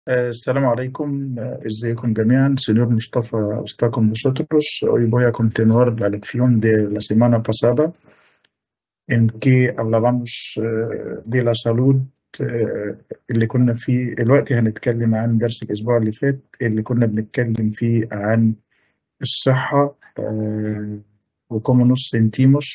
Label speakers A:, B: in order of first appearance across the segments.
A: Eh, Assalamu alaikum, eh, ازيكم جميعا? Señor Mustafa está con vosotros. Hoy voy a continuar la lección de la semana pasada en que hablábamos eh, de la salud eh, اللي كنا فيه دلوقتي هنتكلم عن درس الأسبوع اللي فات اللي كنا بنتكلم فيه عن الصحة eh, وكومو نوس سنتيموس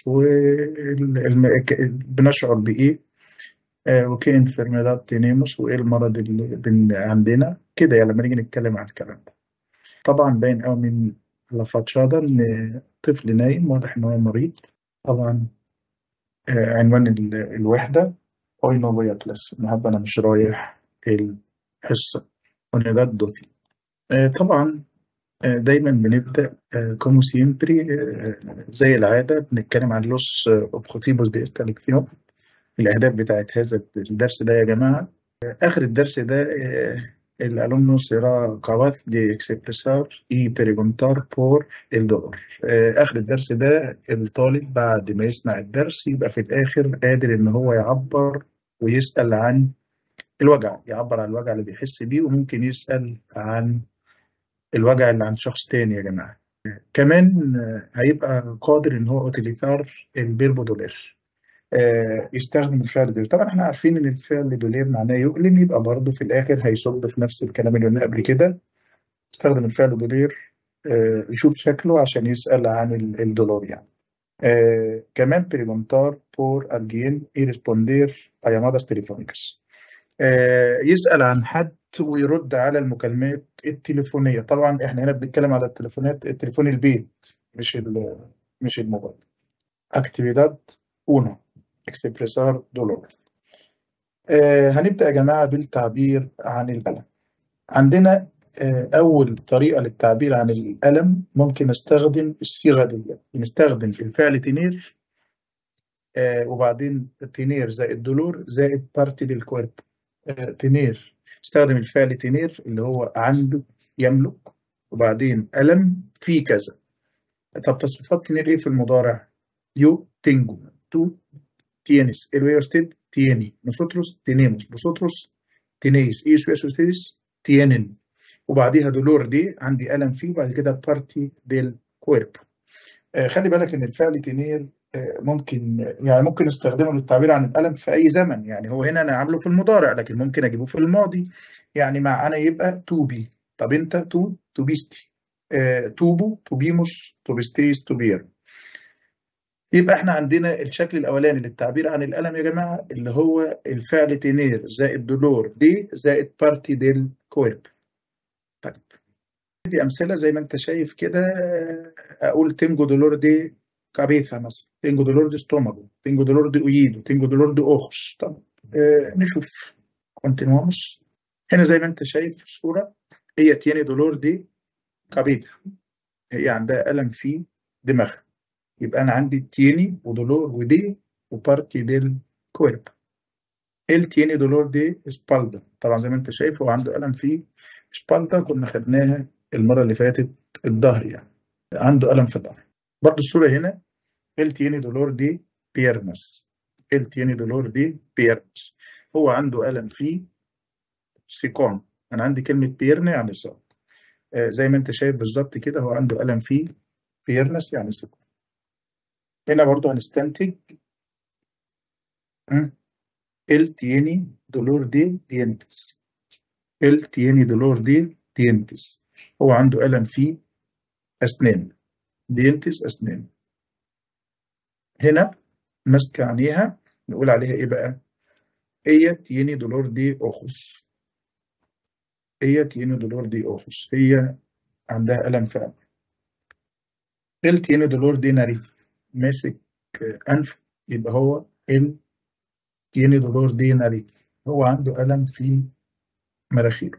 A: وبنشعر بإيه آه، وكاين انفيرميداد تينيموس وايه المرض اللي بن عندنا كده يعني لما نيجي نتكلم عن الكلام ده طبعا باين قوي من الفاتشادا ان طفل نايم واضح ان هو مريض طبعا آه، عنوان ال- الوحده hoy no voy a clase النهارده انا مش رايح الحصه unidad دوثي آه، طبعا آه، دايما بنبدا كومو سيمبري زي العاده بنتكلم عن لوس اوبجيتيفوس دي esta lección الأهداف بتاعت هذا الدرس ده يا جماعة آخر الدرس ده eh, el alumno será capaz de expresar y preguntar por el dolor eh, آخر الدرس ده الطالب بعد ما يسمع الدرس يبقى في الآخر قادر إن هو يعبر ويسأل عن الوجع يعبر عن الوجع اللي بيحس بيه وممكن يسأل عن الوجع اللي عند شخص تاني يا جماعة كمان آه، هيبقى قادر إن هو أوتيليزار البيربو دولار آه، يستخدم الفعل دولير طبعا احنا عارفين ان الفعل دولير معناه يؤلم يبقى برضه في الاخر هيصب في نفس الكلام اللي قلناه قبل كده يستخدم الفعل دولير آه، يشوف شكله عشان يسأل عن ال- الدولار يعني آه، كمان بريجونتار بور alguien y responder a llamadas telefónicas آه، يسأل عن حد ويرد على المكالمات التليفونية طبعا احنا هنا بنتكلم على التليفونات التليفون البيت مش ال- مش الموبايل actividad 1 expresar dolor آه، هنبدأ يا جماعة بالتعبير عن الألم عندنا آه، أول طريقة للتعبير عن الألم ممكن نستخدم الصيغة دي نستخدم الفعل تنير آه، وبعدين تنير زائد دولور زائد بارتي ديل كويرب آه، تنير استخدم الفعل تنير اللي هو عنده يملك وبعدين ألم في كذا طب تصريفات تنير إيه في المضارع؟ يو تنجو تو tienes, el verbo usted tiene, nosotros tenemos, vosotros tenéis, ellos y ustedes tienen وبعديها دولور دي عندي ألم فيه وبعد كده بارتي ديل كويربو آه خلي بالك إن الفعل تنير آه ممكن يعني ممكن نستخدمه للتعبير عن الألم في أي زمن يعني هو هنا أنا عامله في المضارع لكن ممكن أجيبه في الماضي يعني مع أنا يبقى توبي طب أنت تو توبيستي آه توبو توبيموس توبيستيس توبير يبقى احنا عندنا الشكل الاولاني للتعبير عن الالم يا جماعه اللي هو الفعل تينير زائد دولور دي زائد بارتي ديل كويرب طيب دي امثله زي ما انت شايف كده اقول تنجو دولور دي كابيثا مثلا تنجو دولور دي ستوماجو تنجو دولور دي اويدو تنجو دولور دي اوخس طب آه نشوف كونتينواموس هنا زي ما انت شايف في الصوره هي تيني دولور دي كابيثا هي عندها الم في دماغها يبقى انا عندي تيني ودولور ودي وبارتي ديل كويرب el tiene dolor de espalda طبعا زي ما انت شايف هو عنده ألم في espalda كنا خدناها المرة اللي فاتت الظهر يعني عنده ألم في الظهر برضه الصورة هنا el tiene dolor de piernas el tiene dolor de piernas هو عنده ألم في سيكون أنا عندي كلمة بيرنا يعني ساق آه، زي ما انت شايف بالظبط كده هو عنده ألم في بيرنس يعني سيكون هنا برضه هنستنتج م? Él tiene dolor de dientes. Él tiene dolor de dientes. هو عنده ألم في أسنان. dientes أسنان. هنا ماسكة عينيها نقول عليها إيه بقى؟ ella tiene dolor de ojos. ella tiene dolor de ojos. هي عندها ألم في عينيها. él tiene dolor de nariz. ماسك أنف يبقى هو él tiene dolor de nariz. هو عنده ألم في مناخيره.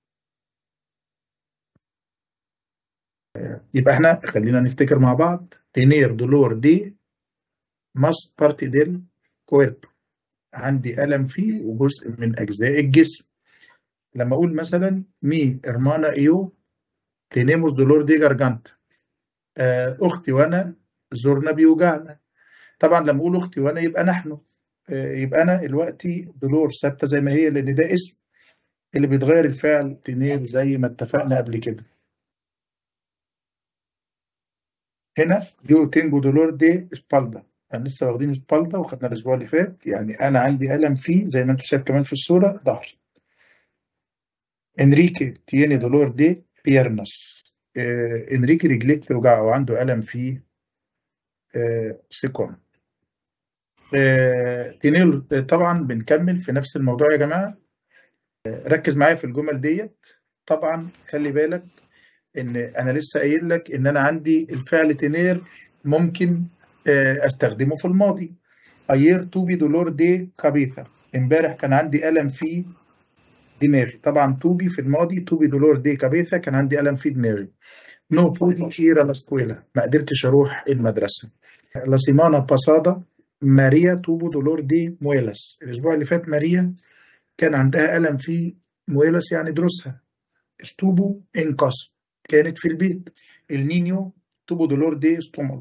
A: يبقى احنا خلينا نفتكر مع بعض tener dolor de más parte del cuerpo عندي ألم فيه وجزء من أجزاء الجسم لما أقول مثلا mi hermana y yo tenemos dolor de garganta آه، أختي وأنا زورنا بيوجعنا طبعا لما أقول أختي وأنا يبقى نحن آه، يبقى أنا دلوقتي دولور ثابتة زي ما هي لأن ده اسم اللي بيتغير الفعل تنير زي ما اتفقنا قبل كده هنا يو تينجو دولور دي سبالدا انا لسه واخدين سبالدا وخدنا الاسبوع اللي فات يعني انا عندي الم فيه زي ما انت شايف كمان في الصوره ظهر انريكي تيني دولور دي بيرنس آه انريكي رجليك توجعه وعنده الم في آه سيكون آه تينيل طبعا بنكمل في نفس الموضوع يا جماعه ركز معايا في الجمل ديت طبعا خلي بالك ان انا لسه قايل لك ان انا عندي الفعل تنير ممكن استخدمه في الماضي اير توبي دولور دي كابيثا امبارح كان عندي الم في دماغي طبعا توبي في الماضي توبي دولور دي كابيثا كان عندي الم في دماغي نو بودي ايرا لاسكويلا ما قدرتش اروح المدرسه لا سيمانا باسادا ماريا توبو دولور دي مويلاس الاسبوع اللي فات ماريا كان عندها الم في مويلاس يعني دروسها استوبو انقص كانت في البيت النينيو توبو دولور دي استومال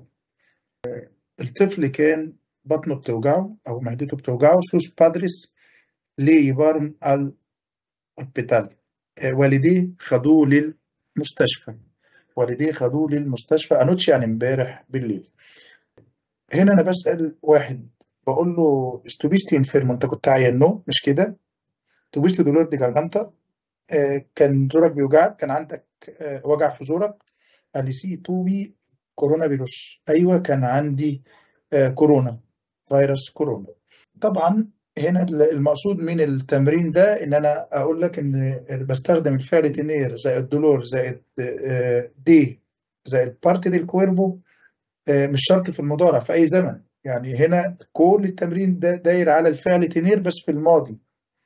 A: الطفل كان بطنه بتوجعه او معدته بتوجعه سوس بادريس لي يبارم البيتال والديه خدوه للمستشفى والديه خدوه للمستشفى انوتش يعني امبارح بالليل هنا انا بسال واحد بقول له استوبيستي انفيرمو انت كنت عيان مش كده توبيستي دولور دي جارجانتا كان زورك بيوجعك كان عندك وجع في زورك قال لي سي توبي كورونا فيروس ايوه كان عندي كورونا فيروس كورونا طبعا هنا المقصود من التمرين ده ان انا اقول لك ان بستخدم الفعل تنير زائد دولور زائد دي زائد بارتي دي الكويربو مش شرط في المضارع في اي زمن يعني هنا كل التمرين ده داير على الفعل تنير بس في الماضي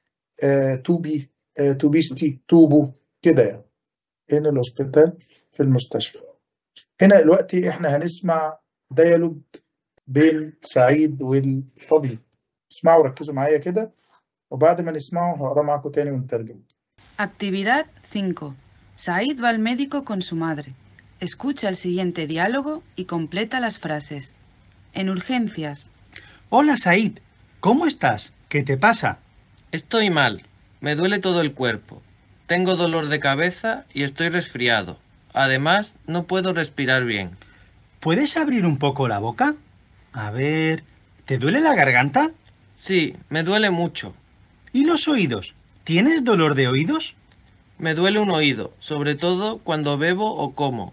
A: توبي توبيستي توبو كده يعني هنا الهوسبيتال في المستشفى هنا دلوقتي احنا هنسمع ديالوج بين سعيد والطبيب اسمعوا ركزوا معايا كده وبعد ما نسمعه هقرا معاكم تاني ونترجم
B: Actividad 5. Said va al médico con su madre. Escucha el siguiente diálogo y completa las frases. En urgencias.
C: Hola Said, ¿cómo estás? ¿Qué te pasa?
D: Estoy mal. Me duele todo el cuerpo. Tengo dolor de cabeza y estoy resfriado. Además, no puedo respirar bien.
C: ¿Puedes abrir un poco la boca? A ver, ¿te duele la garganta?
D: Sí, me duele mucho.
C: ¿Y los oídos? ¿Tienes dolor de oídos?
D: Me duele un oído, sobre todo cuando bebo o como.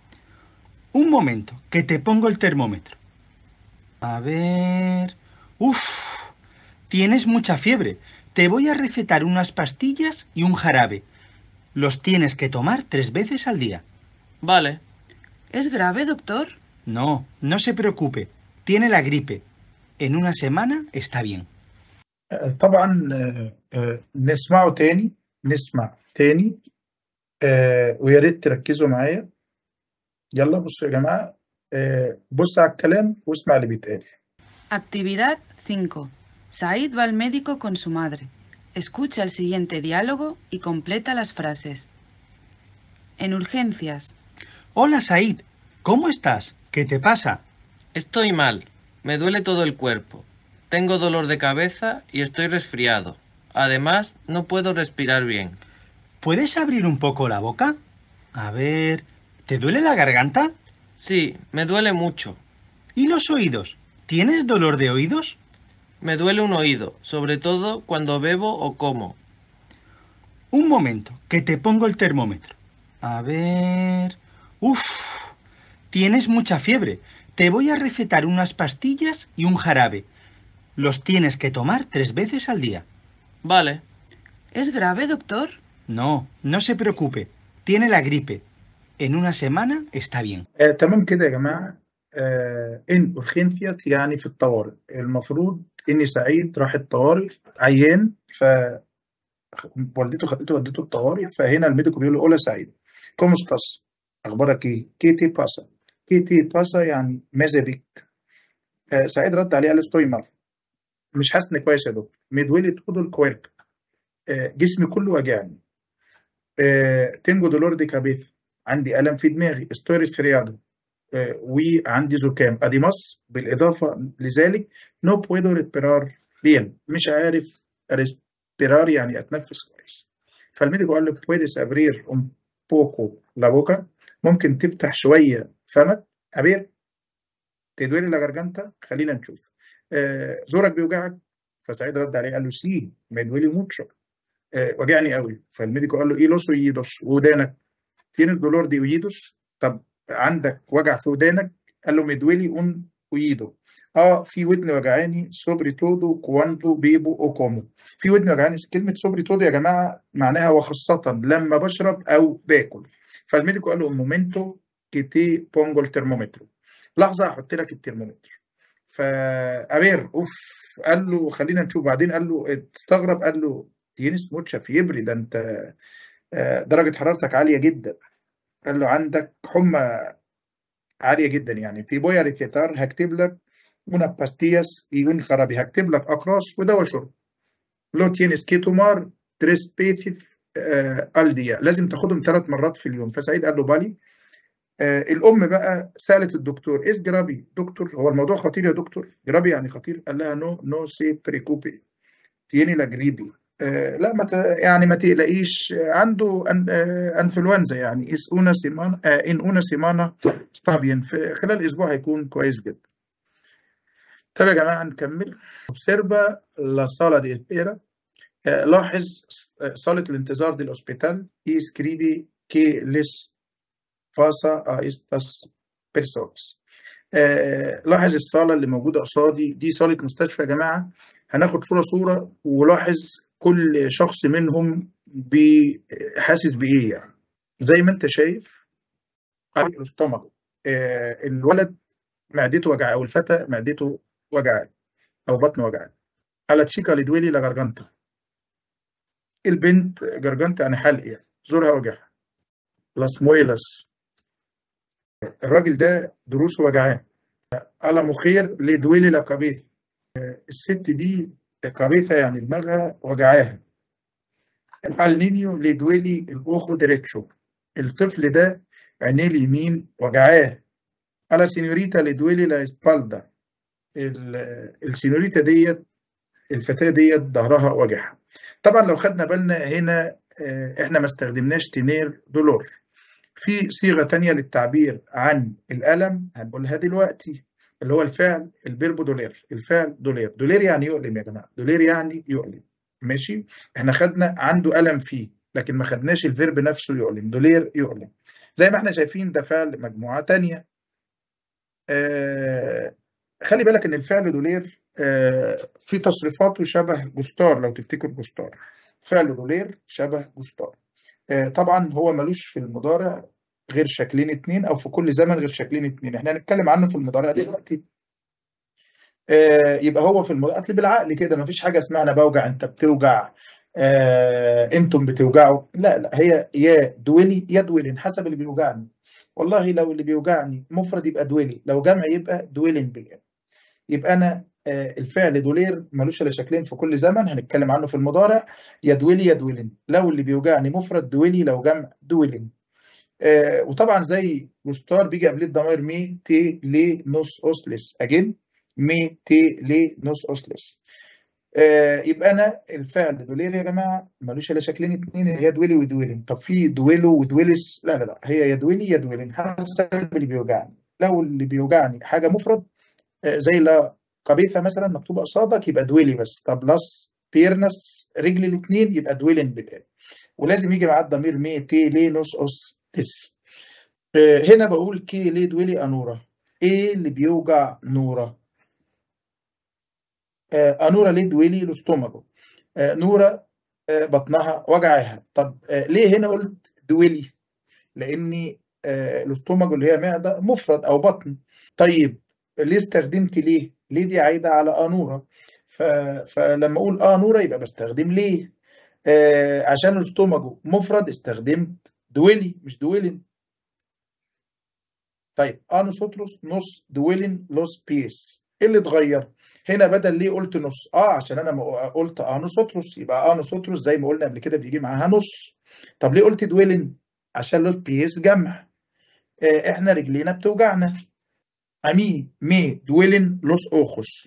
C: Un momento, que te pongo el termómetro. A ver... Uf, tienes mucha fiebre. Te voy a recetar unas pastillas y un jarabe. Los tienes que tomar tres veces al día.
D: Vale.
B: ¿Es grave, doctor?
C: No, no se preocupe. Tiene la gripe. En una semana está bien.
A: طبعا نسمعه تاني نسمع تاني ويا ريت تركزوا معايا يلا بصوا يا جماعة بص على الكلام واسمع اللي بيتقال
B: Actividad 5. Said va al médico con su madre. Escucha el siguiente diálogo y completa las frases. En urgencias.
C: Hola Said, ¿cómo estás? ¿Qué te pasa?
D: Estoy mal. Me duele todo el cuerpo. Tengo dolor de cabeza y estoy resfriado. Además, no puedo respirar bien.
C: ¿Puedes abrir un poco la boca? A ver, ¿te duele la garganta?
D: Sí, me duele mucho.
C: ¿Y los oídos? ¿Tienes dolor de oídos?
D: Me duele un oído, sobre todo cuando bebo o como.
C: Un momento, que te pongo el termómetro. A ver... Uf, tienes mucha fiebre. Te voy a recetar unas pastillas y un jarabe. Los tienes que tomar tres veces al día.
D: Vale.
B: ¿Es grave, doctor?
C: No, no se preocupe. Tiene la gripe. En una semana está bien.
A: آه تمام كده يا جماعة آه إن urgencias يعني في الطوارئ المفروض إني سعيد راح الطوارئ عيان ف والدته خدته ودته الطوارئ فهنا الميديكو بيقول له أولا سعيد كوم ستاس أخبارك إيه؟ كي تي باسا كي تي باسا يعني ماذا بك؟ آه سعيد رد عليه قال له ستوي مال مش حاسس إني كويس يا دكتور مدولي todo el cuerpo آه جسمي كله وجعني آه tengo dolor de cabeza عندي ألم في دماغي estoy resfriado آه وعندي زكام además بالإضافة لذلك no puedo respirar bien مش عارف respirar يعني أتنفس كويس فالميديكو قال له puedes abrir un poco la boca ممكن تفتح شويه فمك ابير تدوير لا جارجانتا خلينا نشوف آه زورك بيوجعك فسعيد رد عليه قال له سي me duele mucho آه وجعني قوي فالميديكو قال له ايه los oídos ودانك tienes dolor de oídos طب عندك وجع في ودانك قال له me duele un oído اه في ودن وجعاني sobre todo cuando bebo o como في ودن وجعاني كلمه sobre todo يا جماعه معناها وخاصه لما بشرب او باكل فالميديكو قال له un momento que te pongo el termómetro لحظه هحط لك الترمومتر فابير اوف قال له خلينا نشوف بعدين قال له استغرب قال له تينس موتشا فيبري ده انت آه، درجه حرارتك عاليه جدا قال له عندك حمى عاليه جدا يعني في بويا ريثيتار هكتب لك una pastillas y un jarabe هكتب لك اقراص ودواء شرب لو تينس كي تومار تريس بيتيف الديا لازم تاخدهم ثلاث مرات في اليوم فسعيد قال له بالي آه الام بقى سالت الدكتور ايش جرابي دكتور هو الموضوع خطير يا دكتور جرابي يعني خطير قال لها نو نو سي بريكوبي تيني لا جريبي آه لا ما ت... يعني ما تقلقيش آه، عنده أن... آه انفلونزا يعني اس una semana آه ان una semana está bien في خلال اسبوع هيكون كويس جدا طب يا جماعه نكمل observa la sala de espera آه لاحظ آه، صاله الانتظار دي الهوسبيتال y escribe que les pasa a estas personas آه، لاحظ الصالة اللي موجودة قصادي دي صالة مستشفى يا جماعة هناخد صورة صورة ولاحظ كل شخص منهم بي- حاسس بإيه يعني زي ما أنت شايف الاستومك آه، الولد معدته وجعاه أو الفتى معدته وجعاه أو بطنه وجعاه على تشيكا لدويلي لا جارجانتا البنت جارجانتا يعني حلق يعني زورها وجعها لاس مويلاس الراجل ده دروسه وجعاه على مخير لدويلي لا كابيث الست دي كابيثة يعني دماغها وجعاها النينيو لدويلي الأوخو ديريتشو الطفل ده عينيه اليمين وجعاه على سينيوريتا لدويلي لا اسبالدا ال- السينيوريتا ديت الفتاة ديت ظهرها وجعها طبعا لو خدنا بالنا هنا آه، احنا ما استخدمناش تنير دولور في صيغة تانية للتعبير عن الألم هنقولها دلوقتي اللي هو الفعل الفيربو دولير الفعل دولير دولير يعني يؤلم يا جماعة دولير يعني يؤلم ماشي احنا خدنا عنده ألم فيه لكن ما خدناش الفيرب نفسه يؤلم دولير يؤلم زي ما احنا شايفين ده فعل مجموعة تانية آه خلي بالك ان الفعل دولير آه في تصريفاته شبه جستار لو تفتكر جستار فعل دولير شبه جستار آه طبعا هو ملوش في المضارع غير شكلين اتنين او في كل زمن غير شكلين اتنين احنا هنتكلم عنه في المضارع دلوقتي آه يبقى هو في المضارع أصل بالعقل كده مفيش حاجه اسمها انا بوجع انت بتوجع آه انتم بتوجعوا لا لا هي يا دويلي يا دويلين حسب اللي بيوجعني والله لو اللي بيوجعني مفرد يبقى دويلي لو جمع يبقى دويلين بالياء يبقى انا آه، الفعل دولير ملوش الا شكلين في كل زمن هنتكلم عنه في المضارع يا دويلي يا دويلين لو اللي بيوجعني مفرد دويلي لو جمع دويلين آه وطبعا زي جوستار بيجي قبليه الضمائر مي تي لي نص اوسلس اجين مي تي لي نص اوسلس آه يبقى انا الفعل دولير يا جماعه ملوش الا شكلين اتنين اللي هي دويلي ودويلين طب في دويلو ودويلس لا لا لا هي يا دويلي يا دويلين حسب اللي بيوجعني لو اللي بيوجعني حاجه مفرد آه، زي لا قبيثة مثلا مكتوبة قصادك يبقى دويلي بس طب لاس بيرنس رجل الاثنين يبقى دويلين بالآل ولازم يجي معاه الضمير مي تي لي نص أس اس آه، هنا بقول كي لي دويلي أنورة إيه اللي بيوجع نورة آه، أنورة ليه دويلي الاستوماجو آه، نورة آه، بطنها وجعها طب آه، ليه هنا قلت دويلي لأني آه، الاستوماجو اللي هي معدة مفرد أو بطن طيب ليه استخدمت ليه؟ ليه دي عايدة على أنورة ف... فلما أقول أنورة يبقى بستخدم ليه؟ آه عشان الاستوماجو مفرد استخدمت دويلي مش دويلين طيب انوسوتروس نص دويلين لوس بيس ايه اللي اتغير؟ هنا بدل ليه قلت نص؟ اه عشان انا ما قلت انوسوتروس يبقى انوسوتروس زي ما قلنا قبل كده بيجي معاها نص طب ليه قلت دويلين؟ عشان لوس بيس جمع آه احنا رجلينا بتوجعنا أمي مي دويلن لوس أوخس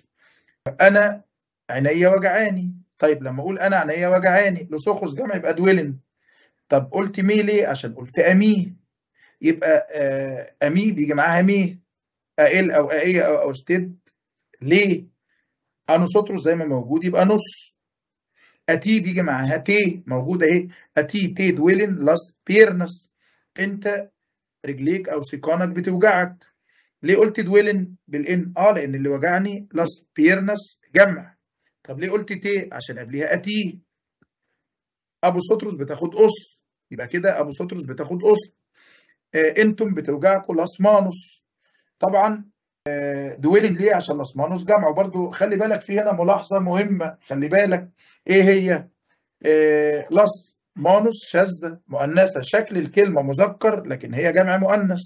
A: أنا عينيا وجعاني طيب لما أقول أنا عينيا وجعاني لوس أوخس جمع يبقى دويلن طب قلت مي ليه عشان قلت امي يبقى آه، امي بيجي معاها مي ال او ايه او او ستيد ليه انوسوتروس زي ما موجود يبقى نص اتي بيجي معاها تي موجوده اهي اتي تي دويلن لاس بيرنس انت رجليك او سيقانك بتوجعك ليه قلت دويلن بالان اه لان اللي وجعني لاس بيرنس جمع طب ليه قلت تي عشان قبليها اتي ابو سطرس بتاخد اس يبقى كده ابو سطرس بتاخد اس آه انتم بتوجعكم لاس مانوس طبعا آه دويلن ليه عشان لاس مانوس جمع وبرده خلي بالك في هنا ملاحظه مهمه خلي بالك ايه هي آه لاس مانوس شاذة مؤنثة شكل الكلمة مذكر لكن هي جمع مؤنث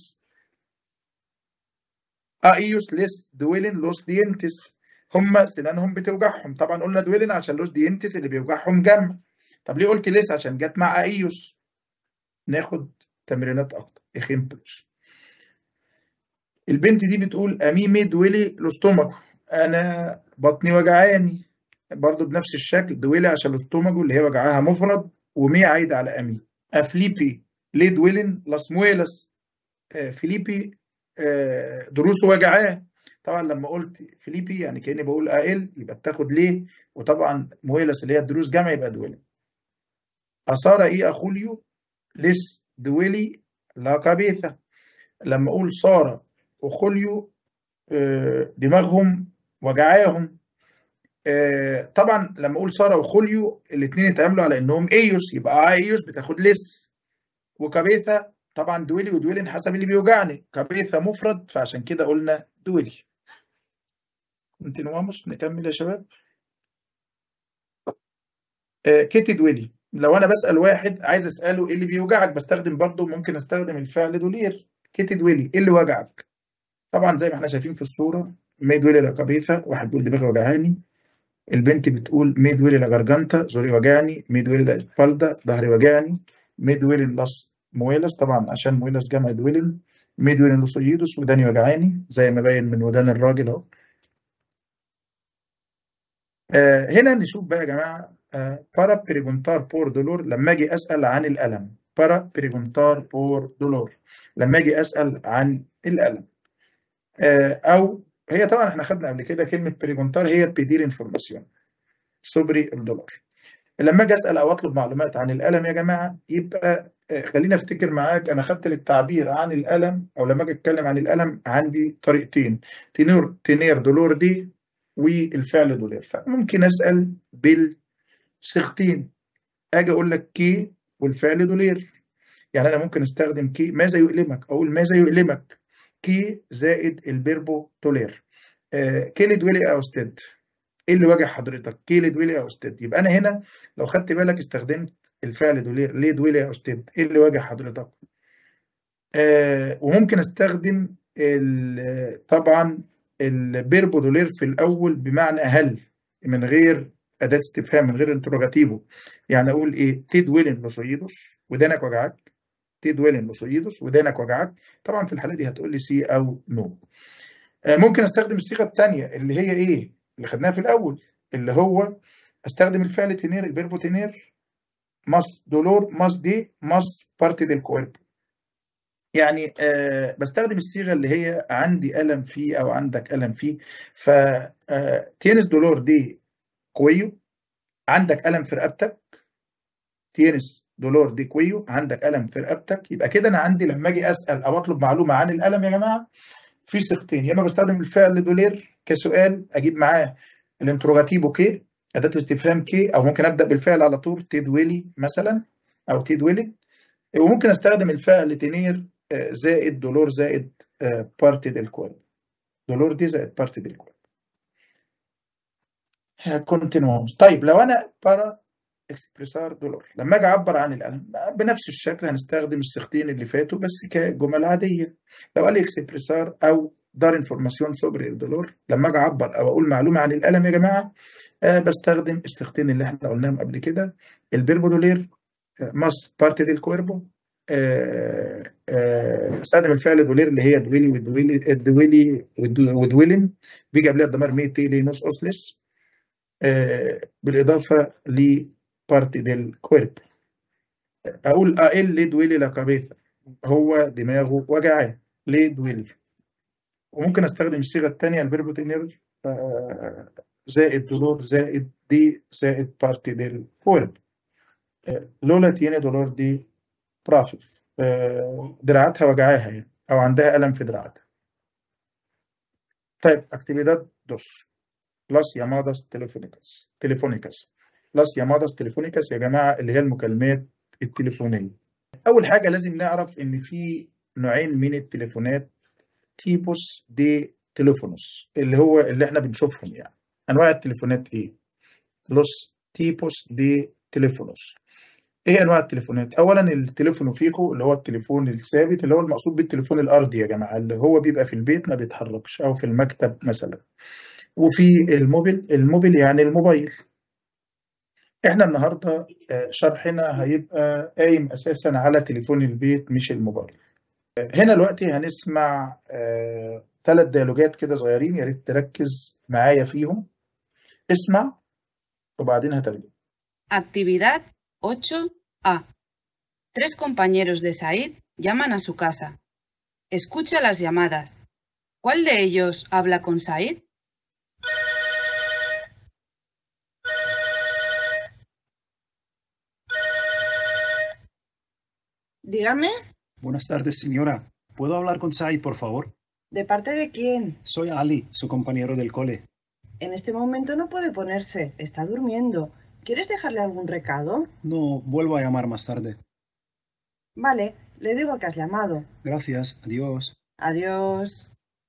A: ايوس ليس دويلين لوس دينتس هم سنانهم بتوجعهم طبعا قلنا دويلين عشان لوس دينتس اللي بيوجعهم جمع طب ليه قلت ليس عشان جت مع ايوس ناخد تمرينات اكتر اخيمبلوس البنت دي بتقول امي ميد ويلي لوستوماجو انا بطني وجعاني برضو بنفس الشكل دويلي عشان لوستوماجو اللي هي وجعها مفرد ومي عايده على امي افليبي ليه دويلين لاس مويلس فيليبي دروسه وجعاه طبعا لما قلت فيليبي يعني كاني بقول اقل يبقى بتاخد ليه وطبعا مويلس اللي هي الدروس جمع يبقى دويلين اثار ايه اخوليو لس دويلي لا كابيثا لما اقول ساره وخوليو دماغهم وجعاهم طبعا لما اقول ساره وخوليو الاثنين اتعاملوا على انهم ايوس يبقى ايوس بتاخد لس وكابيثا طبعا دويلي ودويلين حسب اللي بيوجعني كابيثا مفرد فعشان كده قلنا دويلي كونتينواموس نكمل يا شباب آه كيتي دويلي لو انا بسال واحد عايز اساله ايه اللي بيوجعك بستخدم برضه ممكن استخدم الفعل دولير كيتي دويلي ايه اللي وجعك طبعا زي ما احنا شايفين في الصوره مي دويلي لا كابيثا واحد بيقول دماغي وجعاني البنت بتقول مي دويلي لا جارجانتا زوري وجعني مي دويلي لا اسبالدا ظهري وجعني مي دويلي لاس مويلس طبعا عشان مويلس جمع دويلن مي دويلن لوسويدوس وداني وجعاني زي ما باين من ودان الراجل اهو آه هنا نشوف بقى يا جماعه آه بارا بريجونتار بور دولور لما اجي اسال عن الالم بارا بريجونتار بور دولور لما اجي اسال عن الالم آه او هي طبعا احنا خدنا قبل كده كلمه بريجونتار هي بيدير انفورماسيون سوبري الدولار لما اجي اسال او اطلب معلومات عن الالم يا جماعه يبقى خليني افتكر معاك انا خدت للتعبير عن الالم او لما اجي اتكلم عن الالم عندي طريقتين تنير تنير دولور دي والفعل دولار فممكن اسال بالصيغتين اجي اقول لك كي والفعل دولير يعني انا ممكن استخدم كي ماذا يؤلمك اقول ماذا يؤلمك كي زائد البيربو دولير آه كيلي دويلي او استاذ ايه اللي واجه حضرتك كيلي دويلي او استاذ يبقى انا هنا لو خدت بالك استخدمت الفعل دولير ليه دويلي يا استاذ ايه اللي واجه حضرتك آه وممكن استخدم طبعا البيربو دولير في الاول بمعنى هل من غير اداه استفهام من غير انتروجاتيفو يعني اقول ايه تي دويلن لوسويدوس ودانك وجعك تي دويلن لوسويدوس ودانك وجعك طبعا في الحاله دي هتقول لي سي او نو آه ممكن استخدم الصيغه الثانيه اللي هي ايه اللي خدناها في الاول اللي هو استخدم الفعل تنير البيربو تنير ماس دولور ماس دي ماس بارتي ديل كويربو يعني آه بستخدم الصيغه اللي هي عندي الم فيه او عندك الم فيه ف آه تينس دولور دي كويو عندك الم في رقبتك تينس دولور دي كويو عندك الم في رقبتك يبقى كده انا عندي لما اجي اسال او اطلب معلومه عن الالم يا جماعه في صيغتين يا اما بستخدم الفعل دولير كسؤال اجيب معاه الانتروجاتيفو كي اداه الاستفهام كي او ممكن ابدا بالفعل على طول تدويلي مثلا او تدويلي وممكن استخدم الفعل تنير زائد دولور زائد بارتي ديل كويل دولور دي زائد بارتي ديل كويل كونتينواموس طيب لو انا بارا اكسبريسار دولور لما اجي اعبر عن الالم بنفس الشكل هنستخدم الصيغتين اللي فاتوا بس كجمل عاديه لو قال لي اكسبريسار او دار انفورماسيون سوبر الدولور لما اجي اعبر او اقول معلومه عن الالم يا جماعه أه بستخدم الصيغتين اللي احنا قلناهم قبل كده البيربو دولير ماس بارتي ديل كويربو استخدم الفعل دولير اللي هي دويلي ودويلي الدويلي ودويلن بيجي قبلها الضمير ميتي لي نص اوسلس بالاضافه لبارتي ديل كويربو اقول a él le duele la cabeza هو دماغه وجعاه ليه دويل وممكن استخدم الصيغه الثانيه الفيربو تينير آه، زائد دولور زائد دي زائد بارتي ديل كورب لولا تيني دولور دي برافف آه، دراعاتها وجعاها يعني او عندها الم في دراعاتها طيب actividad 2 las llamadas telefónicas telefónicas las llamadas telefónicas يا جماعه اللي هي المكالمات التليفونيه اول حاجه لازم نعرف ان في نوعين من التليفونات تيبوس دي تليفونوس اللي هو اللي احنا بنشوفهم يعني انواع التليفونات ايه لوس تيبوس دي تليفونوس ايه انواع التليفونات اولا التليفون فيكو اللي هو التليفون الثابت اللي هو المقصود بالتليفون الارضي يا جماعه اللي هو بيبقى في البيت ما بيتحركش او في المكتب مثلا وفي الموبيل الموبيل يعني الموبايل احنا النهارده آه، شرحنا هيبقى قايم اساسا على تليفون البيت مش الموبايل هنا دلوقتي هنسمع ثلاث ديالوجات كده صغيرين يا ريت تركز معايا فيهم اسمع وبعدين هترجم
B: Actividad 8A. Tres compañeros de Said llaman a su casa. Escucha las llamadas. ¿Cuál de ellos habla con Said?
E: Dígame,
F: Buenas tardes, señora. ¿Puedo hablar con Said, por favor?
E: ¿de parte de quién?
F: Soy Ali, su compañero del cole.
E: En este momento no puede ponerse, está durmiendo. ¿Quieres dejarle algún recado?
F: No, vuelvo a llamar más tarde.
E: Vale, le digo que has llamado.
F: Gracias, adiós.
E: Adiós.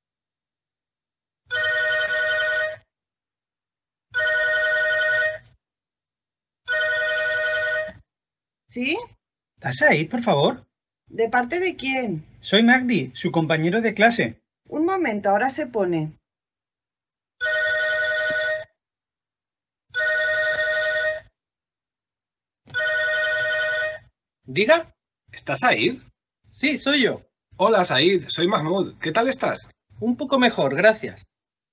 E: ¿Sí?
C: ¿Estás ahí, por favor?
E: ¿De parte de quién?
C: Soy Magdi, su compañero de clase.
E: Un momento, ahora se pone.
G: Diga, ¿estás Said?
D: Sí, soy yo.
G: Hola Said, soy Mahmoud. ¿Qué tal estás?
D: Un poco mejor, gracias.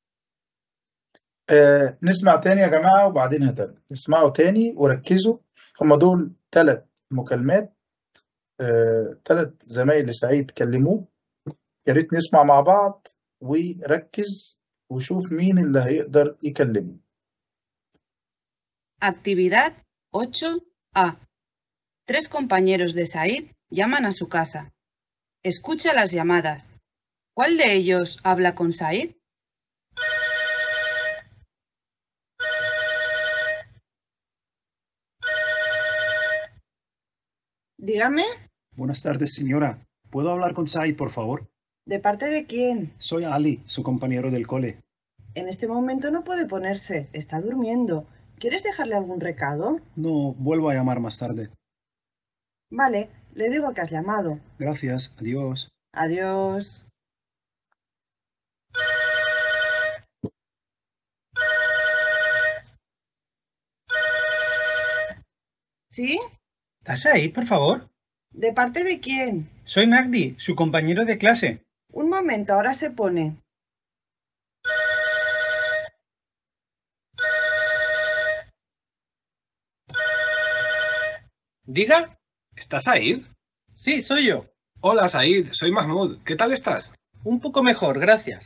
A: آه، نسمع تاني يا جماعة وبعدين هترجم اسمعوا تاني وركزوا هم دول ثلاث مكالمات ثلاث زمايل لسعيد كلموه يا ريت نسمع مع بعض وركز وشوف مين اللي هيقدر يكلمه
B: Actividad 8A. Tres compañeros de Said llaman a su casa. Escucha las llamadas. ¿Cuál de ellos habla con Said?
E: Dígame,
F: Buenas tardes, señora. ¿Puedo hablar con Said, por favor?
E: ¿de parte de quién?
F: Soy Ali, su compañero del cole.
E: En este momento no puede ponerse, está durmiendo. ¿Quieres dejarle algún recado?
F: No, vuelvo a llamar más tarde.
E: Vale, le digo que has llamado.
F: Gracias, adiós.
E: Adiós. ¿Sí?
C: ¿Estás ahí, por favor?
E: ¿De parte de quién?
C: Soy Magdi, su compañero de clase.
E: Un momento, ahora se pone.
G: Diga, ¿estás Said?
D: Sí, soy yo.
G: Hola Said, soy Mahmoud. ¿Qué tal estás?
D: Un poco mejor, gracias.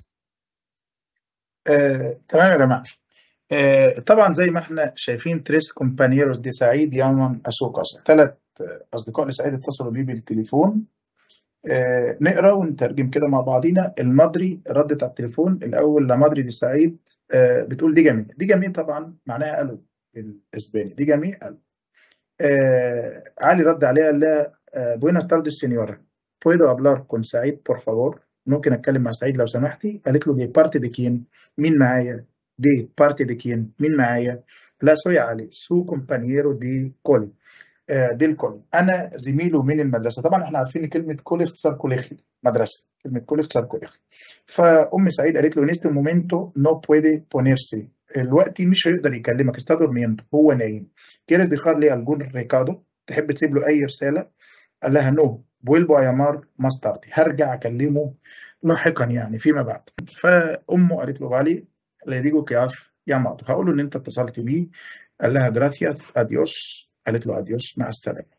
A: آه، تمام يا جماعة آه، طبعا زي ما احنا شايفين تريس كومبانيروس دي سعيد يوما أسوقس ثلاث أصدقاء لسعيد اتصلوا بيه بالتليفون آه، نقرا ونترجم كده مع بعضينا المدري ردت على التليفون الأول لا مدري دي سعيد آه، بتقول ديجامي ديجامي طبعا معناها ألو بالإسباني ديجامي ألو آه، علي رد عليها قال لها آه، buenas tardes señora puedo hablar con سعيد por favor ممكن اتكلم مع سعيد لو سمحتي قالت له دي بارتي دي كين مين معايا دي بارتي دي كين مين معايا لا سوي علي سو كومبانييرو دي كولي آه، دي الكولي انا زميله من المدرسه طبعا احنا عارفين ان كلمه كولي اختصار كوليخي مدرسه كلمه كولي اختصار كوليخي فام سعيد قالت له نيستو مومنتو نو بويدي بونيرسي الوقت مش هيقدر يكلمك está durmiendo هو نايم quieres dejarle algún recado تحب تسيب له اي رساله قال لها نو vuelvo a llamar más tarde هرجع اكلمه لاحقا يعني فيما بعد فامه قالت له علي le digo que has llamado هقول له ان انت اتصلت بيه قال لها gracias adiós قالت له adiós مع السلامه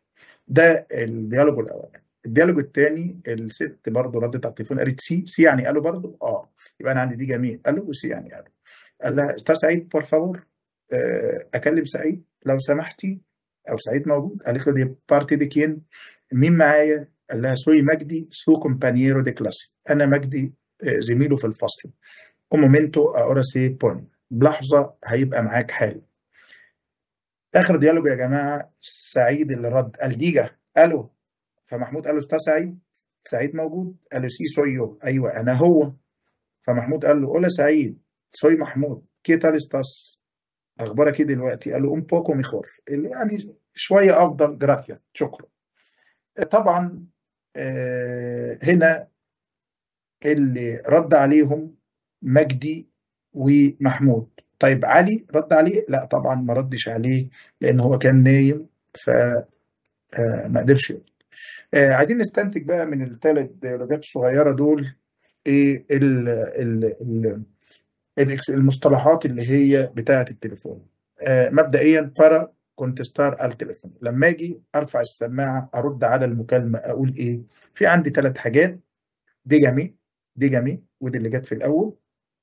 A: ده الديالوج الاولاني الديالوج الثاني الست برضه ردت على التليفون قالت سي سي يعني الو برضه اه يبقى انا عندي دي جميل الو وسي يعني الو قال لها استاذ سعيد بور فابور آه، اكلم سعيد لو سمحتي او سعيد موجود قالت له دي بارتي دي كين مين معايا قال لها سوي مجدي سو كومبانييرو دي كلاسي انا مجدي آه، زميله في الفصل un momento ahora se pone بلحظة هيبقى معاك حال آخر ديالوج يا جماعة سعيد اللي رد قال ديجا ألو فمحمود قال له أستاذ سعيد سعيد موجود قال له سي سوي يو أيوه أنا هو فمحمود قال له قول سعيد سوي محمود كي تال استاس أخبارك إيه دلوقتي قال له أم بوكو ميخور اللي يعني شوية أفضل جرافيا شكرا طبعا آه، هنا اللي رد عليهم مجدي ومحمود طيب علي رد عليه لا طبعا ما ردش عليه لان هو كان نايم فما قدرش يرد آه، عايزين نستنتج بقى من الثلاث ديالوجات الصغيره دول ايه ال ال ال الإكس- المصطلحات اللي هي بتاعه التليفون آه، مبدئيا بارا كونتستار التليفون لما اجي ارفع السماعه ارد على المكالمه اقول ايه في عندي ثلاث حاجات دي جميل دي جميل ودي اللي جت في الاول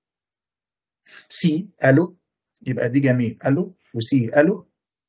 A: سي الو يبقى دي جميل الو وسي الو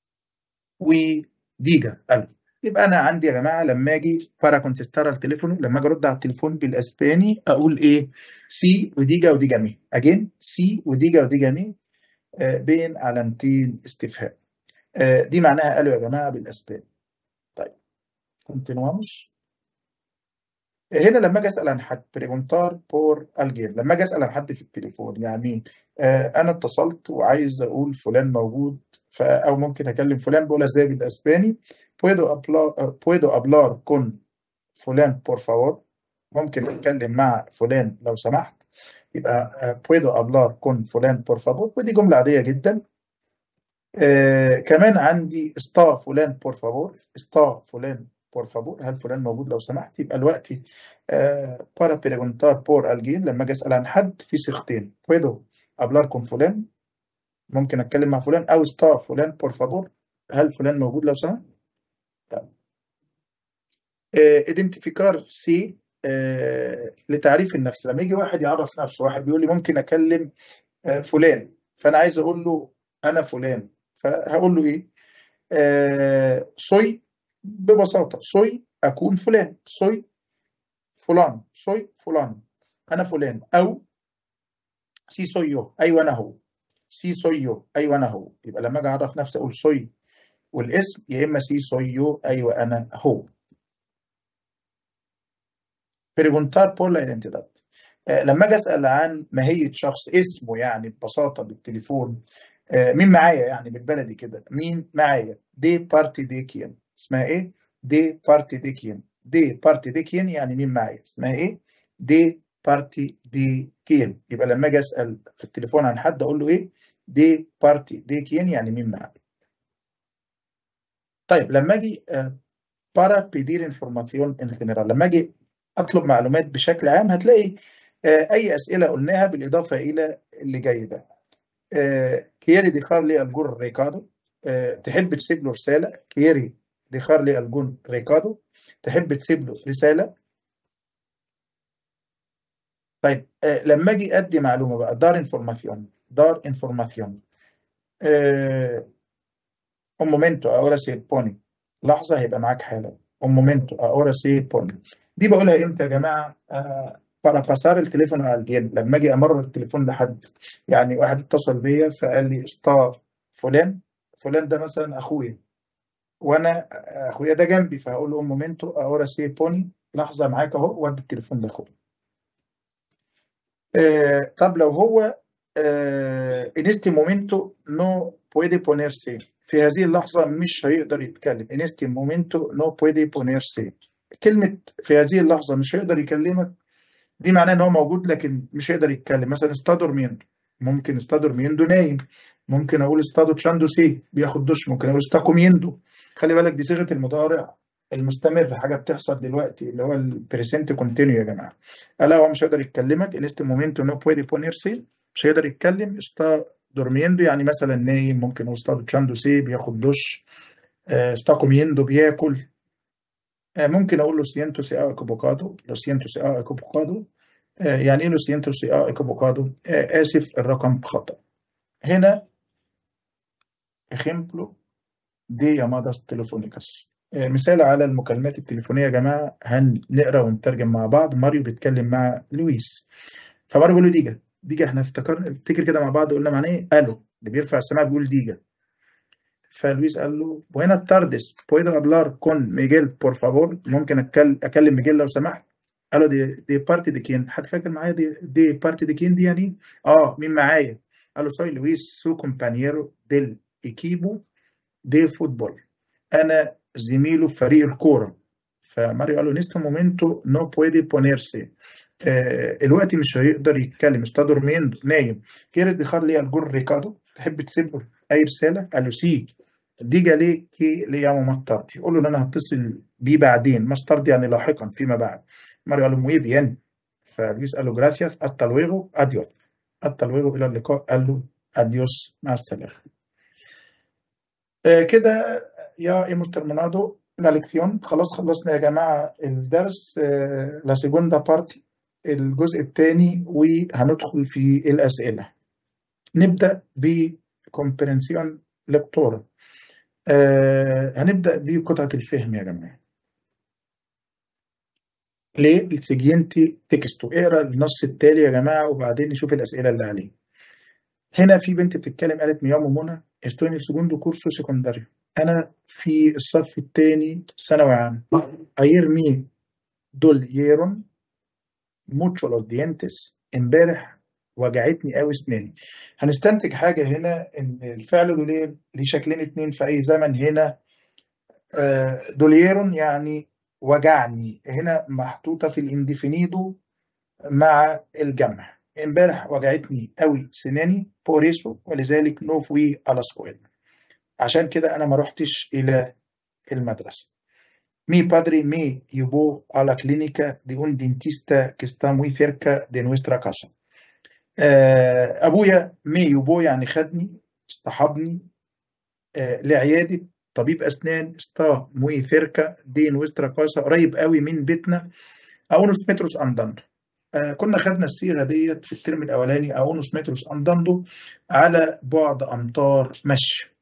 A: وديجا الو يبقى انا عندي يا جماعه لما اجي بارا كونتستار التليفون لما اجي ارد على التليفون بالاسباني اقول ايه سي وديجا ودي جميل اجين سي وديجا ودي جميل آه، بين علامتين استفهام آه، دي معناها الو يا جماعه بالاسباني طيب continuamos هنا لما اجي اسال عن حد بريجونتار بور الجير لما اجي اسال عن حد في التليفون يعني آه انا اتصلت وعايز اقول فلان موجود ف او ممكن اكلم فلان بقولها ازاي بالاسباني puedo hablar آه، puedo hablar con فلان por favor ممكن اتكلم مع فلان لو سمحت يبقى آه، puedo hablar con فلان por favor ودي جمله عاديه جدا آه كمان عندي استا فلان بور فابور استا فلان بور فابور هل فلان موجود لو سمحت يبقى الوقت آه para preguntar por alguien لما اجي اسال عن حد في صيغتين puedo hablar con فلان ممكن اتكلم مع فلان او استا فلان بور فابور هل فلان موجود لو سمحت طيب. آه identificar سي آه لتعريف النفس لما يجي واحد يعرف نفسه واحد بيقول لي ممكن اكلم آه فلان فانا عايز اقول له انا فلان فهقول له ايه آه سوي ببساطة سوي أكون فلان سوي فلان سوي فلان أنا فلان أو سي سوي يو أيوة أنا هو سي سوي يو أيوة أنا هو يبقى لما أجي أعرف نفسي أقول سوي والاسم يا إما سي سوي يو أيوة أنا هو بريجونتار بور لا identidad آه، لما أجي أسأل عن ماهية شخص اسمه يعني ببساطة بالتليفون آه، مين معايا يعني بالبلدي كده مين معايا دي بارتي دي كيان اسمها ايه دي بارتي دي كيان دي بارتي دي كيان يعني مين معايا اسمها ايه دي بارتي دي كيان يبقى لما اجي اسال في التليفون عن حد اقول له ايه دي بارتي دي كيان يعني مين معايا طيب لما اجي آه، para pedir información en general لما اجي اطلب معلومات بشكل عام هتلاقي آه، اي اسئله قلناها بالاضافه الى اللي جاي ده كيري dejarle algún recado آه، تحب تسيب له رسالة كيري dejarle algún recado تحب تسيب له رسالة طيب آه، لما اجي ادي معلومة بقى دار انفورماسيون دار انفورماسيون un momento ahora se pone لحظة هيبقى معاك حالا un momento ahora se pone دي بقولها امتى يا جماعة آه، para pasar el teléfono a alguien لما اجي امرر التليفون لحد يعني واحد اتصل بيا فقال لي استا فلان فلان ده مثلا اخويا وانا اخويا ده جنبي فهقول له un momento ahora se pone لحظة معاك اهو وادي التليفون لاخويا آه، طب لو هو آه، en este momento no puede ponerse في هذه اللحظة مش هيقدر يتكلم en este momento no puede ponerse كلمة في هذه اللحظة مش هيقدر يكلمك دي معناه ان هو موجود لكن مش هيقدر يتكلم مثلا está durmiendo ممكن está durmiendo نايم ممكن اقول está duchando سي بياخد دش ممكن اقول está comiendo خلي بالك دي صيغة المضارع المستمر حاجة بتحصل دلوقتي اللي هو البريسنت كونتينيو يا جماعة لا هو مش هيقدر يكلمك en este momento no puede ponerse مش هيقدر يتكلم está durmiendo يعني مثلا نايم ممكن هو está duchando سي بياخد دش آه، está comiendo بياكل آه، ممكن أقول له siento se ha equivocado lo siento se ha equivocado آه، يعني إيه lo siento se ha equivocado آه، آسف الرقم خطأ هنا ejemplo de llamadas telefónicas آه، مثال على المكالمات التليفونية يا جماعة هنقرا ونترجم مع بعض ماريو بيتكلم مع لويس فماريو بيقول له ديجا ديجا احنا افتكرنا نفتكر كده مع بعض قلنا معناه ايه الو اللي بيرفع السماعة بيقول ديجا فلويس قال له buenas tardes puedo hablar con Miguel por favor ممكن أتكلم أكلم ميجيل لو سمحت قال له دي دي بارتي دي كين حد فاكر معايا دي دي بارتي دي كين دي يعني اه مين معايا قال له soy Luis su compañero del equipo de fútbol انا زميله في فريق الكوره فماريو قال له نيستو مومنتو نو بويدي بونيرسي آه الوقت مش هيقدر يتكلم está durmiendo نايم quieres dejarle algún recado تحب تسيب له اي رساله قال له سي ديجا ليه كي ليه يا ماما تاردي قول له ان انا هتصل بيه بعدين ما تاردي يعني لاحقا فيما بعد ماريو قال له muy bien فلويس قال له gracias hasta luego adiós hasta luego الى اللقاء قال له adiós مع السلامه آه كده يا hemos terminado la lección خلاص خلصنا يا جماعة الدرس آه la segunda parte الجزء الثاني وهندخل في الأسئلة نبدأ ب comprensión lectora آه هنبدأ بقطعة الفهم يا جماعة ليه السيجينتي تكستو اقرا النص التالي يا جماعة وبعدين نشوف الأسئلة اللي عليه هنا في بنت بتتكلم قالت ميامو منى estoy en el segundo curso secundario أنا في الصف الثاني ثانوي عام ayer me dolieron mucho los dientes امبارح وجعتني قوي اسناني هنستنتج حاجة هنا إن الفعل دولير ليه شكلين اتنين في أي زمن هنا آه، دوليرون يعني وجعني هنا محطوطة في الانديفينيدو مع الجمع امبارح وجعتني قوي سناني بوريسو ولذلك نو فوي على سكويل عشان كده انا ما رحتش الى المدرسه Mi padre me llevó a la clínica de un dentista que está muy cerca de nuestra casa. آه، أبويا me llevó يعني خدني اصطحبني آه، لعيادة طبيب أسنان está muy cerca de nuestra casa قريب قوي من بيتنا a unos metros andando. آه، كنا خدنا الصيغة ديت في الترم الأولاني a unos metros andando على بعد أمتار مشي.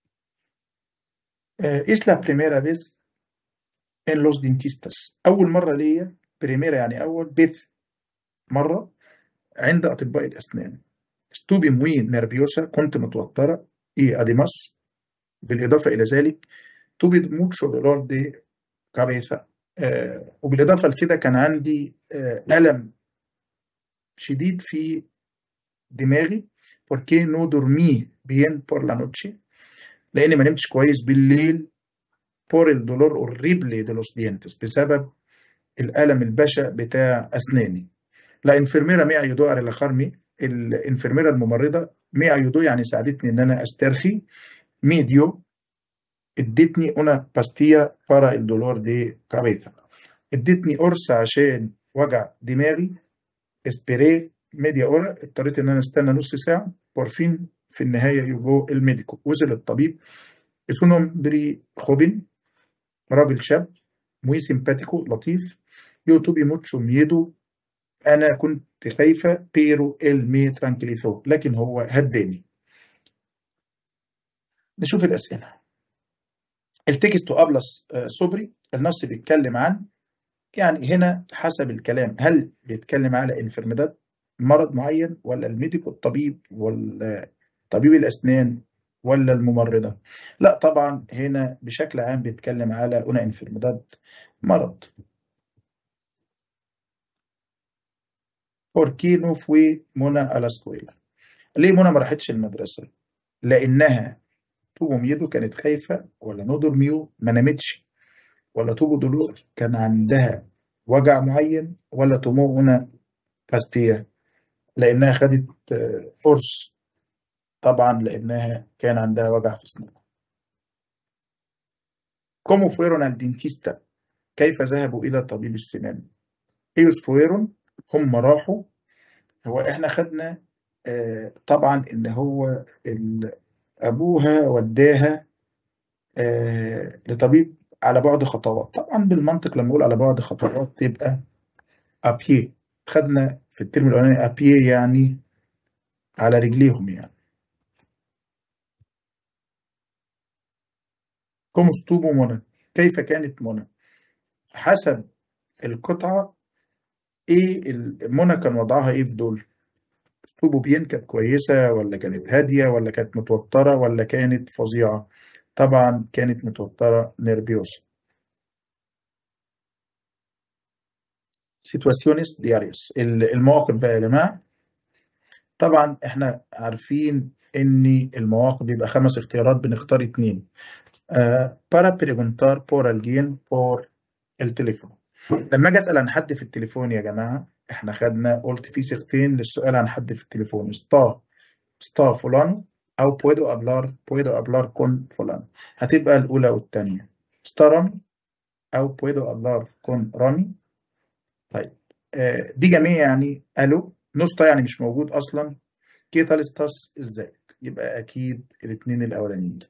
A: آه، es la primera vez en los dentistas أول مرة ليا بريميرا يعني أول بث مرة عند أطباء الأسنان estuve muy nerviosa كنت متوترة y además بالإضافة إلى ذلك tuve mucho dolor de cabeza آه، وبالإضافة لكده كان عندي آه، ألم شديد في دماغي porque no dormí bien por la noche لأني ما نمتش كويس بالليل por el dolor horrible de los dientes بسبب الألم البشع بتاع أسناني لا انفيرميرا مي ayudó a relajarme الانفيرميرا الممرضة مي ayudó يعني ساعدتني إن أنا أسترخي مي dio ادتني una pastilla para el dolor de cabeza ادتني قرص عشان وجع دماغي esperé media hora اضطريت ان انا استنى نص ساعه por fin في النهايه يجو الميديكو وصل الطبيب es un hombre joven راجل شاب muy simpático لطيف yo tuve mucho miedo انا كنت خايفه pero él me tranquilizó لكن هو هداني نشوف الاسئله التكست أبلس صبري النص بيتكلم عن يعني هنا حسب الكلام هل بيتكلم على انفرميدات مرض معين ولا الميديكو الطبيب ولا طبيب الأسنان ولا الممرضة لا طبعا هنا بشكل عام بيتكلم على أنا انفرميدات مرض ¿Por qué no fue منى a la escuela؟ ليه منى ما راحتش المدرسة؟ لأنها توبو ميدو كانت خايفة ولا نودر ميو ما نامتش ولا توبو دولور كان عندها وجع معين ولا تومو هنا باستيا لأنها خدت آه، قرص طبعا لأنها كان عندها وجع في أسنانها. ¿Cómo fueron al dentista؟ كيف ذهبوا إلى طبيب السنان؟ ellos fueron هم راحوا هو احنا خدنا آه، طبعا ان هو ال- ابوها وداها آه، لطبيب على بعد خطوات طبعا بالمنطق لما اقول على بعد خطوات تبقى ابيي خدنا في الترم الاولاني ابيي يعني على رجليهم يعني كوم استوبوا منى كيف كانت منى حسب القطعة ايه ال- منى كان وضعها ايه في دول اسلوبه بين كانت كويسة ولا كانت هادية ولا كانت متوترة ولا كانت فظيعة طبعا كانت متوترة نيرفيوس سيتواسيونيس دياريوس المواقف بقى يا جماعة طبعا احنا عارفين ان المواقف بيبقى خمس اختيارات بنختار اتنين آه para preguntar por alguien por el teléfono لما اجي اسال عن حد في التليفون يا جماعه احنا خدنا قلت في صيغتين للسؤال عن حد في التليفون استا استا فلان او puedo hablar puedo hablar con فلان هتبقى الاولى والثانيه استا رامي او puedo hablar con رامي طيب آه دي جميع يعني الو نوستا يعني مش موجود اصلا كي تال استاس ازيك يبقى اكيد الاثنين الاولانيين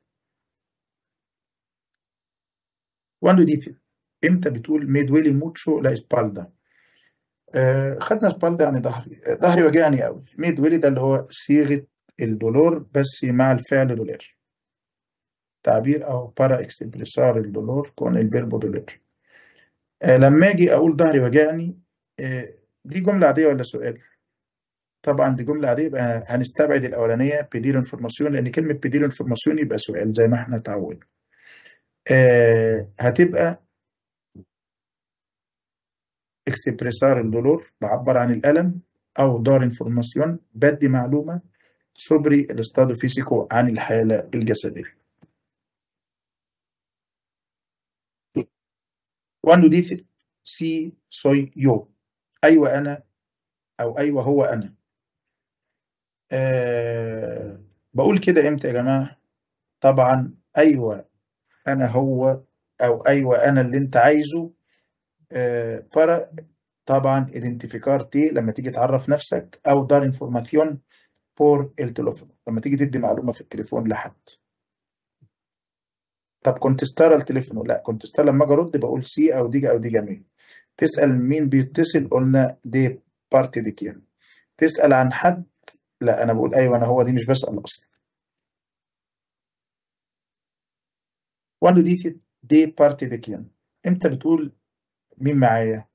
A: واندو دي امتى بتقول مي دويلي موتشو لا اسبالدا آه خدنا اسبالدا يعني ظهري آه، ظهري وجعني قوي مي دويلي ده اللي هو صيغه الدولور بس مع الفعل دولار تعبير او بارا اكسبريسار الدولور كون الفيربو دولار آه لما اجي اقول ظهري وجعني آه دي جمله عاديه ولا سؤال طبعا دي جمله عاديه يبقى هنستبعد الاولانيه بيدير انفورماسيون لان كلمه بيدير انفورماسيون يبقى سؤال زي ما احنا اتعودنا آه هتبقى اكسبريسار الدولور بعبر عن الألم أو دار انفورماسيون بدي معلومة سوبري الاستادو فيسيكو عن الحالة الجسدية وانو دي سي سوي يو أيوة أنا أو أيوة هو أنا أه بقول كده إمتى يا جماعة طبعا أيوة أنا هو أو أيوة أنا اللي أنت عايزه أه para طبعا identificar تي لما تيجي تعرف نفسك او dar información por el teléfono لما تيجي تدي معلومة في التليفون لحد طب كونتستار التليفون لا كونتستار لما اجي ارد بقول سي او ديجا او ديجا مين تسأل مين بيتصل قلنا دي بارتي دي كيان تسأل عن حد لا انا بقول ايوه انا هو دي مش بسأل اصلا واندو دي دي بارتي دي كيان امتى بتقول مين معايا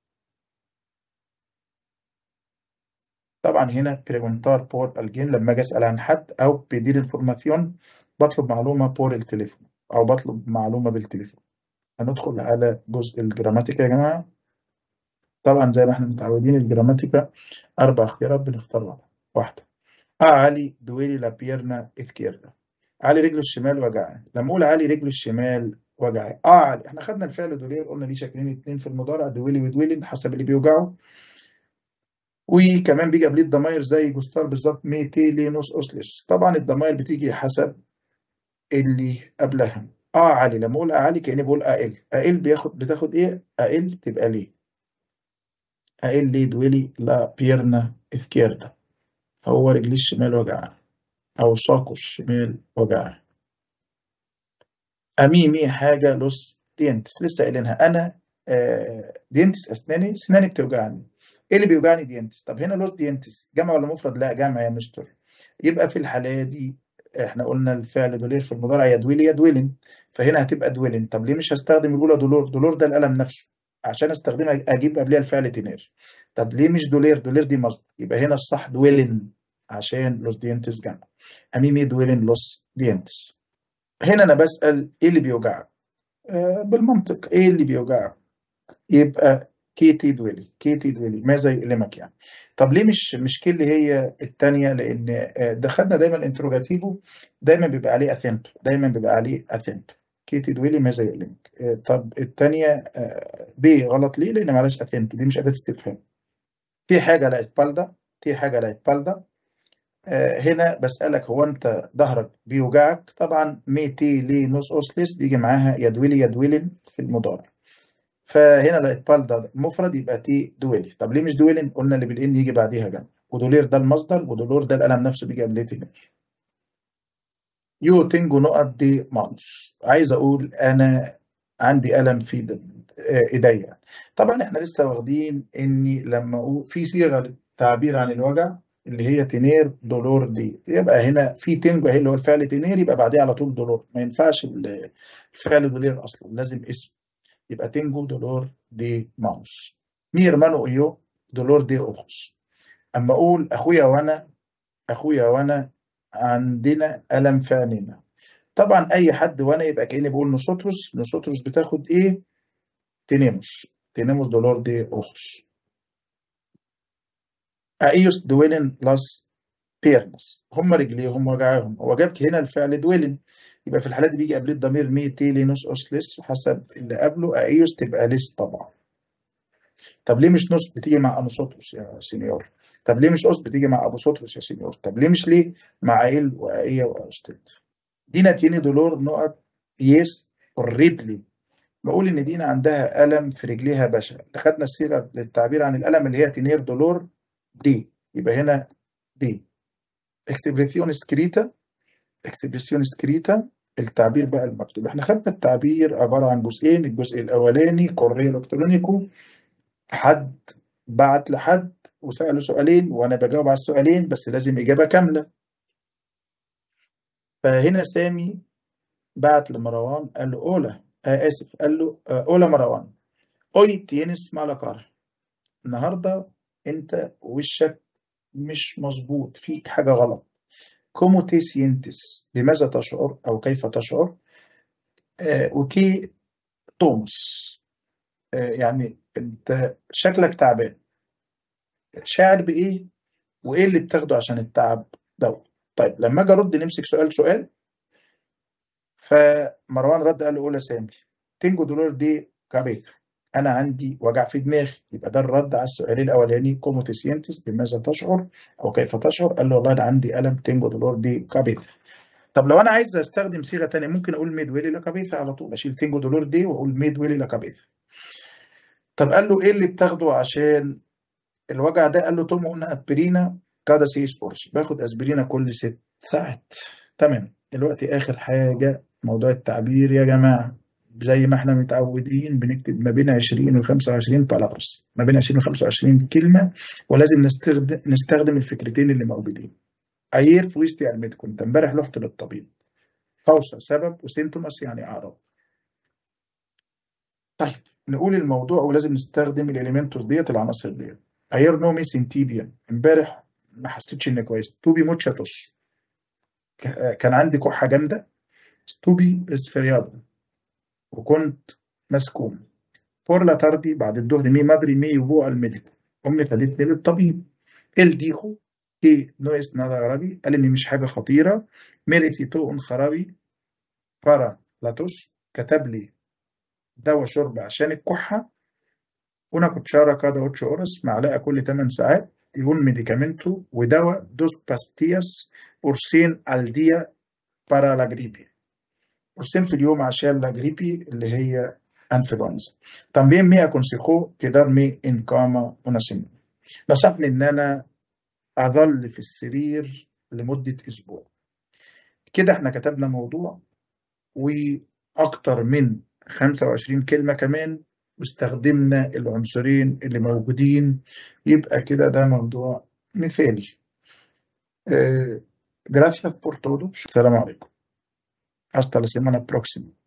A: طبعا هنا بريغونتار بور الجين لما اجي اسال عن حد او بيدير انفورماسيون بطلب معلومه بور التليفون او بطلب معلومه بالتليفون هندخل على جزء الجراماتيكا يا جماعه طبعا زي ما احنا متعودين الجراماتيكا اربع اختيارات بنختار واحده واحده اه علي دويلي لا بيرنا اسكيردا علي رجله الشمال وجعان لما اقول علي رجله الشمال وجعان اه علي احنا خدنا الفعل دولير قلنا ليه شكلين اتنين في المضارع دويلي ودويلين حسب اللي بيوجعه وكمان بيجي قبليه الضماير زي جوستار بالظبط ميتي لينوس اوسلس طبعا الضماير بتيجي حسب اللي قبلها اه علي لما اقول اه علي كاني بقول اقل اقل بياخد بتاخد ايه اقل تبقى ليه اقل ليه دويلي لا بيرنا اسكيردا هو رجليه الشمال وجعان او ساقه الشمال وجعان اميمي حاجه لوس دينتس لسه قايلينها انا آه دينتس اسناني سناني بتوجعني ايه اللي بيوجعني دينتس طب هنا لوس دينتس جمع ولا مفرد لا جمع يا مستر يبقى في الحالة دي احنا قلنا الفعل دولير في المضارع يا دويلي يا دويلن فهنا هتبقى دويلن طب ليه مش هستخدم الاولى دولور دولور ده القلم نفسه عشان استخدمها اجيب قبلها الفعل تنير طب ليه مش دولير دولير دي مصدر يبقى هنا الصح دويلن عشان لوس دينتس جمع اميمي دويلن لوس دينتس هنا انا بسأل ايه اللي بيوجعك آه بالمنطق ايه اللي بيوجعك يبقى كيتي دويلي كيتي دويلي ماذا يؤلمك يعني طب ليه مش مش كي اللي هي الثانيه لان دخلنا دايما الانتروجاتيفو دايما بيبقى عليه اثنتو دايما بيبقى عليه اثنتو كيتي دويلي ماذا يؤلمك طب الثانيه بي غلط ليه لان معلش اثنتو دي مش اداه استفهام في حاجه لا بالدا في حاجه لا بالدا هنا بسألك هو أنت ظهرك بيوجعك طبعا ميتي لي نص أوسلس بيجي معاها يدويلي يدويلن في المضارع فهنا الإقبال ده مفرد يبقى تي دويلي طب ليه مش دويلن قلنا اللي بالإن يجي بعديها جنب ودولير ده المصدر ودولور ده القلم نفسه بيجي قبل تنير يو تنجو نقط دي مانس عايز أقول أنا عندي ألم في د- آه، إيديا طبعا احنا لسه واخدين إني لما أقول في صيغة للتعبير عن الوجع اللي هي تنير دولور دي يبقى هنا في تنجو اهي اللي هو الفعل تنير يبقى بعديه على طول دولور ما ينفعش ال- الفعل دولير أصلا لازم اسم يبقى تنجو دولور دي ماوس مي hermano y yo dolor de ojos أما أقول أخويا وأنا أخويا وأنا عندنا ألم في عينينا طبعا أي حد وأنا يبقى كأني بقول نوسوتروس نوسوتروس بتاخد إيه تنيموس تنيموس دولور دي أوخوس أيوس دويلن لاس بيرنس هم رجليهم وجعهم هو جاب هنا الفعل دويلن يبقى في الحالة دي بيجي قبل الضمير مي تيلي نص أوس لس حسب اللي قبله أيوس تبقى لس طبعا طب ليه مش نص بتيجي مع أنوسوتروس يا سينيور طب ليه مش أوس بتيجي مع أبوسوتروس يا سينيور طب ليه مش ليه مع إيل وأية وأوستيد دينا تيني دولور نقط يس اوريبلي بقول ان دينا عندها الم في رجليها بشع خدنا الصيغه للتعبير عن الالم اللي هي تينير دولور دي يبقى هنا دي اكسبريسيون سكريتا اكسبريسيون سكريتا التعبير بقى المكتوب احنا خدنا التعبير عباره عن جزئين الجزء الاولاني كوريو الكترونيكو حد بعت لحد وسأله سؤالين وانا بجاوب على السؤالين بس لازم اجابه كامله فهنا سامي بعت لمروان قال له اولا آه اسف قال له آه اولا مروان اوي تينس مالا كار النهارده انت وشك مش مظبوط فيك حاجه غلط كومو تي سينتس بماذا تشعر او كيف تشعر آه وكي تومس آه يعني انت شكلك تعبان شاعر بايه وايه اللي بتاخده عشان التعب دوت طيب لما اجي ارد نمسك سؤال سؤال فمروان رد قال له اولى سامي تنجو دولار دي كابيثا انا عندي وجع في دماغي يبقى ده الرد على السؤال الاولاني كومو تسينتس بماذا تشعر او كيف تشعر قال له والله انا عندي الم تنجو دولار دي كابيثا طب لو انا عايز استخدم صيغه ثانيه ممكن اقول ميد ويلي لا كابيثا على طول اشيل تنجو دولار دي واقول ميد ويلي لا كابيثا طب قال له ايه اللي بتاخده عشان الوجع ده قال له تومو انا اسبرينا كادا سيس قرص باخد اسبرينا كل ست ساعات تمام دلوقتي اخر حاجه موضوع التعبير يا جماعه زي ما احنا متعودين بنكتب ما بين 20 و 25 بارافرس ما بين 20 و 25 كلمه ولازم نستخدم نستخدم الفكرتين اللي موجودين اير فويستي على الميديكو انت امبارح رحت للطبيب قوسه سبب وسيمتوماس يعني اعراض طيب نقول الموضوع ولازم نستخدم الاليمنتوس ديت العناصر ديت اير نومي سنتيبيا امبارح ما حسيتش اني كويس توبي موتشاتوس كان عندي كحه جامده توبي ريسفريادو وكنت مسكون بور لا تاردي بعد الظهر مي مادري مي يبوع الميديكو امي خدتني للطبيب él dijo que no es nada grave قال ان مش حاجه خطيره ميريتيتو un خرابي para la tos كتب لي دواء شرب عشان الكحه una cuchara cada 8 horas معلقه كل 8 ساعات y un medicamento ودواء dos pastillas por 100 al día para la gripe قرصين في اليوم عشان لا جريبي اللي هي انفلونزا también me aconsejó quedarme en cama una semana نصحني ان انا اظل في السرير لمدة اسبوع كده احنا كتبنا موضوع واكتر من 25 كلمة كمان واستخدمنا العنصرين اللي موجودين يبقى كده ده موضوع مثالي آه، gracias por todo السلام عليكم hasta la semana próxima